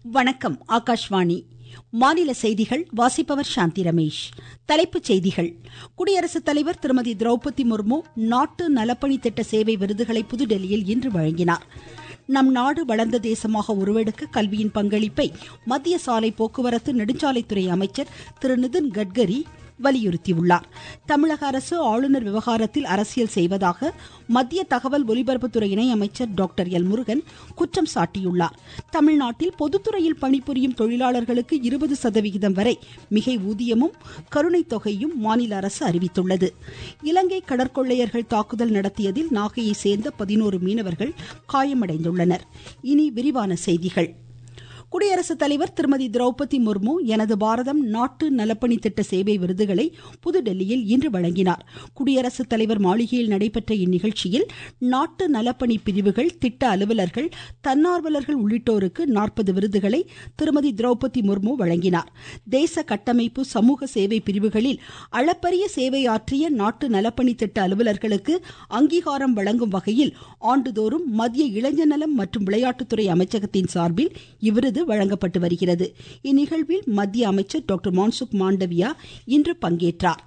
வணக்கம் ஆகாஷ்வாணி மாநில செய்திகள் வாசிப்பவர் சாந்தி ரமேஷ் தலைப்புச் செய்திகள் குடியரசுத் தலைவர் திருமதி திரௌபதி முர்மு நாட்டு நலப்பணி திட்ட சேவை விருதுகளை புதுடெல்லியில் இன்று வழங்கினார் நம் நாடு வளர்ந்த தேசமாக உருவெடுக்க கல்வியின் பங்களிப்பை மத்திய சாலை போக்குவரத்து நெடுஞ்சாலைத்துறை அமைச்சர் திரு நிதின் கட்கரி வலியுறுத்தியுள்ளார் தமிழக அரசு ஆளுநர் விவகாரத்தில் அரசியல் செய்வதாக மத்திய தகவல் ஒலிபரப்புத்துறை இணையமைச்சர் டாக்டர் எல் முருகன் குற்றம் சாட்டியுள்ளார் தமிழ்நாட்டில் பொதுத்துறையில் பணிபுரியும் தொழிலாளர்களுக்கு இருபது சதவிகிதம் வரை மிகை ஊதியமும் கருணை தொகையும் மாநில அரசு அறிவித்துள்ளது இலங்கை கடற்கொள்ளையர்கள் தாக்குதல் நடத்தியதில் நாகையை சேர்ந்த பதினோரு மீனவர்கள் காயமடைந்துள்ளனர் இனி விரிவான செய்திகள் குடியரசுத் தலைவர் திருமதி திரௌபதி முர்மு எனது பாரதம் நாட்டு நலப்பணி திட்ட சேவை விருதுகளை புதுடெல்லியில் இன்று வழங்கினார் குடியரசுத் தலைவர் மாளிகையில் நடைபெற்ற இந்நிகழ்ச்சியில் நாட்டு நலப்பணி பிரிவுகள் திட்ட அலுவலர்கள் தன்னார்வலர்கள் உள்ளிட்டோருக்கு நாற்பது விருதுகளை திருமதி திரௌபதி முர்மு வழங்கினார் தேச கட்டமைப்பு சமூக சேவை பிரிவுகளில் அளப்பரிய சேவையாற்றிய நாட்டு நலப்பணி திட்ட அலுவலர்களுக்கு அங்கீகாரம் வழங்கும் வகையில் ஆண்டுதோறும் மத்திய இளைஞர் நலம் மற்றும் விளையாட்டுத்துறை அமைச்சகத்தின் சார்பில் இவ்விருது விருது வழங்கப்பட்டு வருகிறது இந்நிகழ்வில் மத்திய அமைச்சர் டாக்டர் மான்சுக் மாண்டவியா இன்று பங்கேற்றார்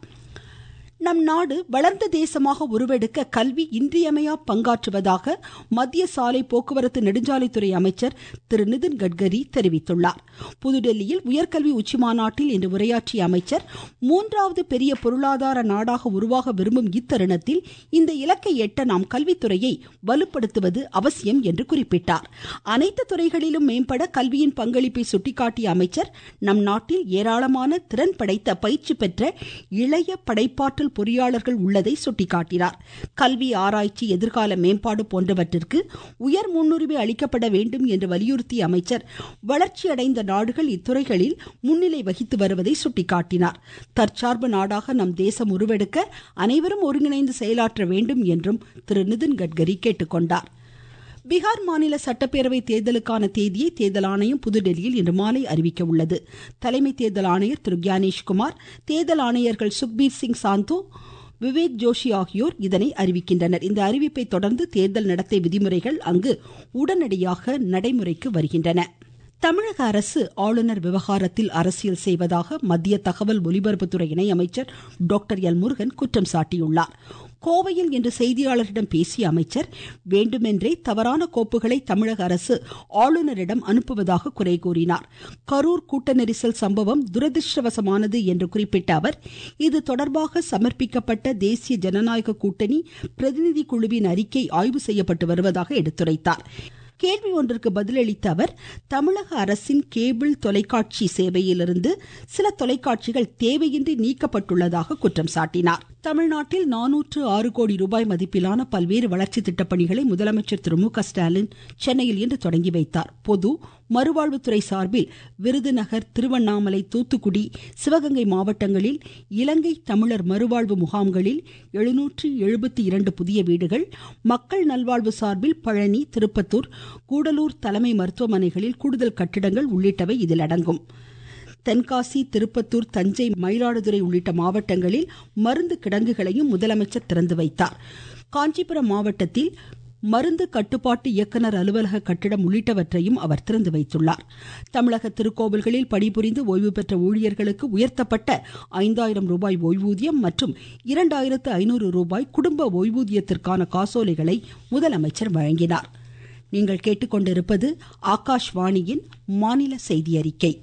நம் நாடு வளர்ந்த தேசமாக உருவெடுக்க கல்வி இன்றியமையா பங்காற்றுவதாக மத்திய சாலை போக்குவரத்து நெடுஞ்சாலைத்துறை அமைச்சர் திரு நிதின் கட்கரி தெரிவித்துள்ளார் புதுடெல்லியில் உயர்கல்வி உச்சிமாநாட்டில் இன்று உரையாற்றிய அமைச்சர் மூன்றாவது பெரிய பொருளாதார நாடாக உருவாக விரும்பும் இத்தருணத்தில் இந்த இலக்கை எட்ட நாம் கல்வித்துறையை வலுப்படுத்துவது அவசியம் என்று குறிப்பிட்டார் அனைத்து துறைகளிலும் மேம்பட கல்வியின் பங்களிப்பை சுட்டிக்காட்டிய அமைச்சர் நம் நாட்டில் ஏராளமான திறன் படைத்த பயிற்சி பெற்ற இளைய படைப்பாற்றல் பொறியாளர்கள் உள்ளதை சுட்டிக்காட்டினார் கல்வி ஆராய்ச்சி எதிர்கால மேம்பாடு போன்றவற்றிற்கு உயர் முன்னுரிமை அளிக்கப்பட வேண்டும் என்று வலியுறுத்திய அமைச்சர் வளர்ச்சியடைந்த நாடுகள் இத்துறைகளில் முன்னிலை வகித்து வருவதை சுட்டிக்காட்டினார் தற்சார்பு நாடாக நம் தேசம் உருவெடுக்க அனைவரும் ஒருங்கிணைந்து செயலாற்ற வேண்டும் என்றும் திரு நிதின் கட்கரி கேட்டுக்கொண்டார் பீகார் மாநில சட்டப்பேரவை தேர்தலுக்கான தேதியை தேர்தல் ஆணையம் புதுடெல்லியில் இன்று மாலை அறிவிக்க உள்ளது தலைமை தேர்தல் ஆணையர் திரு கியானேஷ்குமார் தேர்தல் ஆணையர்கள் சுக்பீர் சிங் சாந்து விவேக் ஜோஷி ஆகியோர் இதனை அறிவிக்கின்றனர் இந்த அறிவிப்பை தொடர்ந்து தேர்தல் நடத்தை விதிமுறைகள் அங்கு உடனடியாக நடைமுறைக்கு வருகின்றன தமிழக அரசு ஆளுநர் விவகாரத்தில் அரசியல் செய்வதாக மத்திய தகவல் ஒலிபரப்புத்துறை இணையமைச்சர் டாக்டர் எல் முருகன் குற்றம் சாட்டியுள்ளார் கோவையில் இன்று செய்தியாளர்களிடம் பேசிய அமைச்சர் வேண்டுமென்றே தவறான கோப்புகளை தமிழக அரசு ஆளுநரிடம் அனுப்புவதாக குறை கூறினார் கரூர் கூட்ட நெரிசல் சம்பவம் துரதிருஷ்டவசமானது என்று குறிப்பிட்ட அவர் இது தொடர்பாக சமர்ப்பிக்கப்பட்ட தேசிய ஜனநாயக கூட்டணி பிரதிநிதி குழுவின் அறிக்கை ஆய்வு செய்யப்பட்டு வருவதாக எடுத்துரைத்தார் கேள்வி ஒன்றிற்கு பதிலளித்த அவர் தமிழக அரசின் கேபிள் தொலைக்காட்சி சேவையிலிருந்து சில தொலைக்காட்சிகள் தேவையின்றி நீக்கப்பட்டுள்ளதாக குற்றம் சாட்டினார் தமிழ்நாட்டில் நானூற்று ஆறு கோடி ரூபாய் மதிப்பிலான பல்வேறு வளர்ச்சி திட்டப்பணிகளை முதலமைச்சர் திரு மு க ஸ்டாலின் சென்னையில் இன்று தொடங்கி வைத்தார் பொது மறுவாழ்வுத்துறை சார்பில் விருதுநகர் திருவண்ணாமலை தூத்துக்குடி சிவகங்கை மாவட்டங்களில் இலங்கை தமிழர் மறுவாழ்வு முகாம்களில் எழுநூற்று எழுபத்தி இரண்டு புதிய வீடுகள் மக்கள் நல்வாழ்வு சார்பில் பழனி திருப்பத்தூர் கூடலூர் தலைமை மருத்துவமனைகளில் கூடுதல் கட்டிடங்கள் உள்ளிட்டவை இதில் அடங்கும் தென்காசி திருப்பத்தூர் தஞ்சை மயிலாடுதுறை உள்ளிட்ட மாவட்டங்களில் மருந்து கிடங்குகளையும் முதலமைச்சர் திறந்து வைத்தார் காஞ்சிபுரம் மாவட்டத்தில் மருந்து கட்டுப்பாட்டு இயக்குனர் அலுவலக கட்டிடம் உள்ளிட்டவற்றையும் அவர் திறந்து வைத்துள்ளார் தமிழக திருக்கோவில்களில் பணிபுரிந்து ஓய்வு பெற்ற ஊழியர்களுக்கு உயர்த்தப்பட்ட ஐந்தாயிரம் ரூபாய் ஓய்வூதியம் மற்றும் இரண்டாயிரத்து ஐநூறு ரூபாய் குடும்ப ஓய்வூதியத்திற்கான காசோலைகளை முதலமைச்சர் வழங்கினார் நீங்கள் கேட்டுக்கொண்டிருப்பது ஆகாஷ்வாணியின் மாநில செய்தி அறிக்கை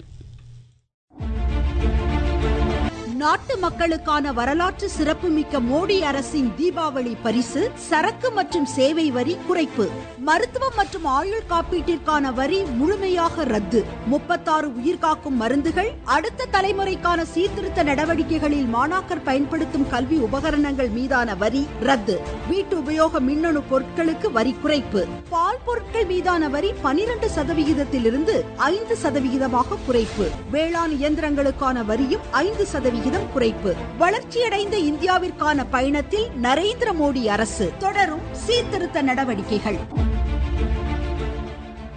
நாட்டு மக்களுக்கான வரலாற்று சிறப்புமிக்க மோடி அரசின் தீபாவளி பரிசு சரக்கு மற்றும் சேவை வரி குறைப்பு மருத்துவம் மற்றும் ஆயுள் காப்பீட்டிற்கான வரி முழுமையாக ரத்து முப்பத்தாறு உயிர்காக்கும் மருந்துகள் அடுத்த தலைமுறைக்கான சீர்திருத்த நடவடிக்கைகளில் மாணாக்கர் பயன்படுத்தும் கல்வி உபகரணங்கள் மீதான வரி ரத்து வீட்டு உபயோக மின்னணு பொருட்களுக்கு வரி குறைப்பு பால் பொருட்கள் மீதான வரி பனிரெண்டு சதவிகிதத்திலிருந்து ஐந்து சதவிகிதமாக குறைப்பு வேளாண் இயந்திரங்களுக்கான வரியும் ஐந்து சதவிகிதம் குறைப்பு வளர்ச்சியடைந்த இந்தியாவிற்கான பயணத்தில் நரேந்திர மோடி அரசு தொடரும் சீர்திருத்த நடவடிக்கைகள்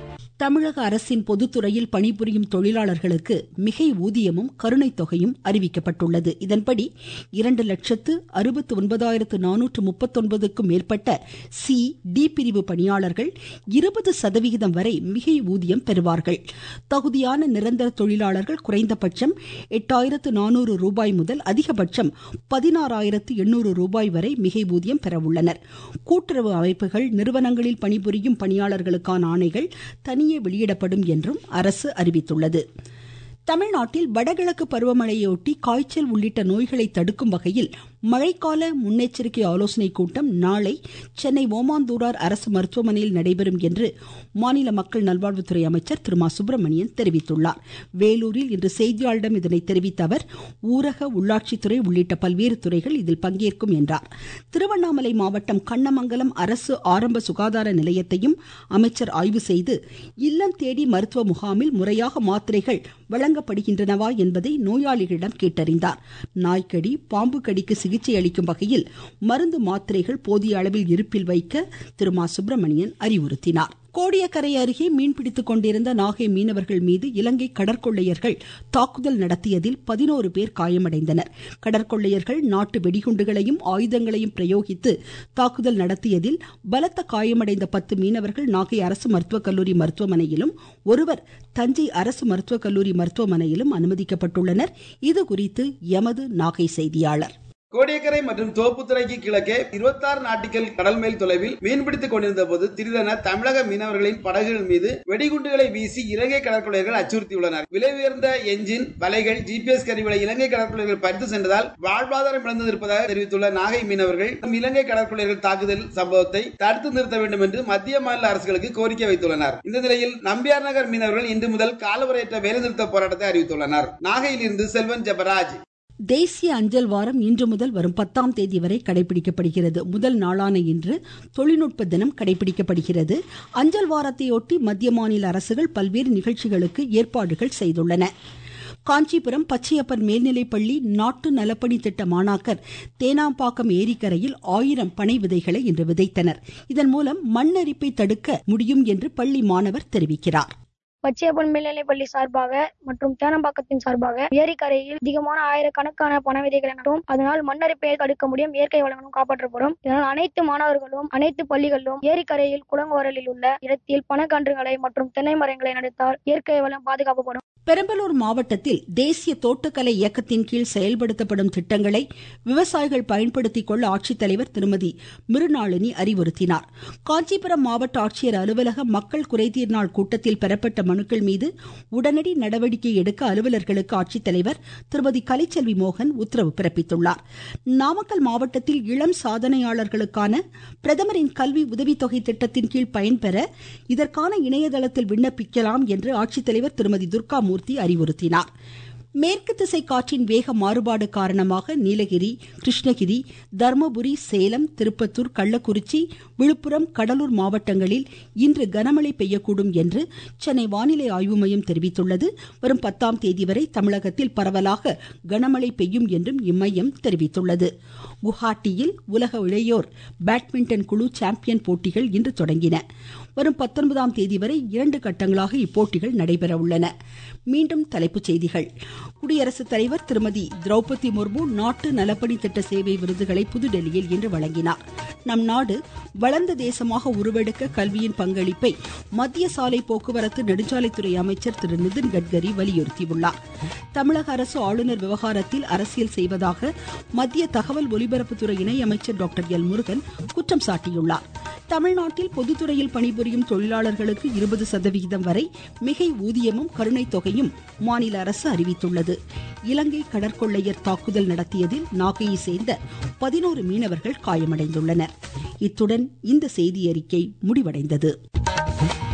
தமிழக அரசின் பொதுத்துறையில் பணிபுரியும் தொழிலாளர்களுக்கு மிகை ஊதியமும் கருணை தொகையும் அறிவிக்கப்பட்டுள்ளது இதன்படி இரண்டு லட்சத்து அறுபத்து ஒன்பதாயிரத்து நானூற்று முப்பத்தொன்பதுக்கும் மேற்பட்ட சி டி பிரிவு பணியாளர்கள் இருபது சதவிகிதம் வரை மிகை ஊதியம் பெறுவார்கள் தகுதியான நிரந்தர தொழிலாளர்கள் குறைந்தபட்சம் எட்டாயிரத்து நானூறு ரூபாய் முதல் அதிகபட்சம் பதினாறாயிரத்து எண்ணூறு ரூபாய் வரை மிகை ஊதியம் பெறவுள்ளனர் கூட்டுறவு அமைப்புகள் நிறுவனங்களில் பணிபுரியும் பணியாளர்களுக்கான ஆணைகள் தனியே வெளியிடப்படும் என்றும் அரசு அறிவித்துள்ளது தமிழ்நாட்டில் வடகிழக்கு பருவமழையொட்டி காய்ச்சல் உள்ளிட்ட நோய்களை தடுக்கும் வகையில் மழைக்கால முன்னெச்சரிக்கை ஆலோசனை கூட்டம் நாளை சென்னை ஓமாந்தூரார் அரசு மருத்துவமனையில் நடைபெறும் என்று மாநில மக்கள் நல்வாழ்வுத்துறை அமைச்சர் திரு மா சுப்பிரமணியன் தெரிவித்துள்ளார் வேலூரில் இன்று செய்தியாளரிடம் இதனை தெரிவித்த அவர் ஊரக உள்ளாட்சித்துறை உள்ளிட்ட பல்வேறு துறைகள் இதில் பங்கேற்கும் என்றார் திருவண்ணாமலை மாவட்டம் கண்ணமங்கலம் அரசு ஆரம்ப சுகாதார நிலையத்தையும் அமைச்சர் ஆய்வு செய்து இல்லம் தேடி மருத்துவ முகாமில் முறையாக மாத்திரைகள் வழங்கப்படுகின்றனவா என்பதை நோயாளிகளிடம் கேட்டறிந்தார் நாய்க்கடி பாம்பு கடிக்கு சிகிச்சை அளிக்கும் வகையில் மருந்து மாத்திரைகள் போதிய அளவில் இருப்பில் வைக்க திரு மா சுப்பிரமணியன் அறிவுறுத்தினார் கோடியக்கரை அருகே மீன்பிடித்துக் கொண்டிருந்த நாகை மீனவர்கள் மீது இலங்கை கடற்கொள்ளையர்கள் தாக்குதல் நடத்தியதில் பதினோரு பேர் காயமடைந்தனர் கடற்கொள்ளையர்கள் நாட்டு வெடிகுண்டுகளையும் ஆயுதங்களையும் பிரயோகித்து தாக்குதல் நடத்தியதில் பலத்த காயமடைந்த பத்து மீனவர்கள் நாகை அரசு மருத்துவக் கல்லூரி மருத்துவமனையிலும் ஒருவர் தஞ்சை அரசு மருத்துவக் கல்லூரி மருத்துவமனையிலும் அனுமதிக்கப்பட்டுள்ளனர் இதுகுறித்து எமது நாகை செய்தியாளர் கோடியக்கரை மற்றும் தோப்புத்துறைக்கு கிழக்கே இருபத்தாறு நாட்டிக்கல் கடல் மைல் தொலைவில் மீன்பிடித்துக் கொண்டிருந்த போது திடீரென தமிழக மீனவர்களின் படகுகள் மீது வெடிகுண்டுகளை வீசி இலங்கை கடற்கொள்ளையர்கள் அச்சுறுத்தியுள்ளனர் விலை உயர்ந்த எஞ்சின் வலைகள் ஜிபிஎஸ் கருவிகளை இலங்கை கடற்கொள்ளையர்கள் பறித்து சென்றதால் வாழ்வாதாரம் இழந்திருப்பதாக தெரிவித்துள்ள நாகை மீனவர்கள் இலங்கை கடற்கொள்ளையர்கள் தாக்குதல் சம்பவத்தை தடுத்து நிறுத்த வேண்டும் என்று மத்திய மாநில அரசுகளுக்கு கோரிக்கை வைத்துள்ளனர் இந்த நிலையில் நம்பியார் நகர் மீனவர்கள் இன்று முதல் காலவரையற்ற வேலைநிறுத்த போராட்டத்தை அறிவித்துள்ளனர் நாகையில் இருந்து செல்வன் ஜெபராஜ் தேசிய அஞ்சல் வாரம் இன்று முதல் வரும் பத்தாம் தேதி வரை கடைபிடிக்கப்படுகிறது முதல் நாளான இன்று தொழில்நுட்ப தினம் கடைபிடிக்கப்படுகிறது அஞ்சல் வாரத்தையொட்டி மத்திய மாநில அரசுகள் பல்வேறு நிகழ்ச்சிகளுக்கு ஏற்பாடுகள் செய்துள்ளன காஞ்சிபுரம் பச்சையப்பர் மேல்நிலைப்பள்ளி நாட்டு நலப்பணி திட்ட மாணாக்கர் தேனாம்பாக்கம் ஏரிக்கரையில் ஆயிரம் பனை விதைகளை இன்று விதைத்தனர் இதன் மூலம் மண்ணரிப்பை தடுக்க முடியும் என்று பள்ளி மாணவர் தெரிவிக்கிறார் பச்சையப்பன் மேல்நிலைப்பள்ளி சார்பாக மற்றும் தேனம்பாக்கத்தின் சார்பாக ஏரிக்கரையில் அதிகமான ஆயிரக்கணக்கான பண விதைகளை நட்டும் அதனால் மண்ணரிப்பையை தடுக்க முடியும் இயற்கை வளங்களும் காப்பாற்றப்படும் இதனால் அனைத்து மாணவர்களும் அனைத்து பள்ளிகளிலும் ஏரிக்கரையில் குளங்கோரலில் உள்ள இடத்தில் பணக்கன்றுகளை மற்றும் தென்னை மரங்களை நடுத்தால் இயற்கை வளம் பாதுகாக்கப்படும் பெரம்பலூர் மாவட்டத்தில் தேசிய தோட்டக்கலை இயக்கத்தின் கீழ் செயல்படுத்தப்படும் திட்டங்களை விவசாயிகள் பயன்படுத்திக் கொள்ள ஆட்சித்தலைவர் திருமதி மிருநாளினி அறிவுறுத்தினார் காஞ்சிபுரம் மாவட்ட ஆட்சியர் அலுவலக மக்கள் குறைதீர் நாள் கூட்டத்தில் பெறப்பட்ட மனுக்கள் மீது உடனடி நடவடிக்கை எடுக்க அலுவலர்களுக்கு ஆட்சித்தலைவர் திருமதி கலைச்செல்வி மோகன் உத்தரவு பிறப்பித்துள்ளார் நாமக்கல் மாவட்டத்தில் இளம் சாதனையாளர்களுக்கான பிரதமரின் கல்வி உதவித்தொகை திட்டத்தின் கீழ் பயன்பெற இதற்கான இணையதளத்தில் விண்ணப்பிக்கலாம் என்று ஆட்சித்தலைவர் திருமதி துர்கா மூர்த்தி அறிவுறுத்தினார் மேற்கு திசை காற்றின் வேக மாறுபாடு காரணமாக நீலகிரி கிருஷ்ணகிரி தர்மபுரி சேலம் திருப்பத்தூர் கள்ளக்குறிச்சி விழுப்புரம் கடலூர் மாவட்டங்களில் இன்று கனமழை பெய்யக்கூடும் என்று சென்னை வானிலை ஆய்வு மையம் தெரிவித்துள்ளது வரும் பத்தாம் தேதி வரை தமிழகத்தில் பரவலாக கனமழை பெய்யும் என்றும் இம்மையம் தெரிவித்துள்ளது குவஹாட்டியில் உலக இளையோர் பேட்மிண்டன் குழு சாம்பியன் போட்டிகள் இன்று தொடங்கின வரும் பத்தொன்பதாம் தேதி வரை இரண்டு கட்டங்களாக இப்போட்டிகள் நடைபெற உள்ளன மீண்டும் தலைப்புச் செய்திகள் குடியரசுத் தலைவர் திருமதி திரௌபதி முர்மு நாட்டு நலப்பணி திட்ட சேவை விருதுகளை புதுடெல்லியில் இன்று வழங்கினார் நம் நாடு வளர்ந்த தேசமாக உருவெடுக்க கல்வியின் பங்களிப்பை மத்திய சாலை போக்குவரத்து நெடுஞ்சாலைத்துறை அமைச்சர் திரு நிதின் கட்கரி வலியுறுத்தியுள்ளார் தமிழக அரசு ஆளுநர் விவகாரத்தில் அரசியல் செய்வதாக மத்திய தகவல் ஒலிபரப்புத்துறை இணையமைச்சர் டாக்டர் எல் முருகன் குற்றம் சாட்டியுள்ளார் தமிழ்நாட்டில் பொதுத்துறையில் பணிபுரியும் தொழிலாளர்களுக்கு இருபது சதவிகிதம் வரை மிகை ஊதியமும் கருணை தொகையும் மாநில அரசு அறிவித்துள்ளது இலங்கை கடற்கொள்ளையர் தாக்குதல் நடத்தியதில் நாகையை சேர்ந்த பதினோரு மீனவர்கள் காயமடைந்துள்ளனர் இத்துடன் இந்த செய்தியறிக்கை முடிவடைந்தது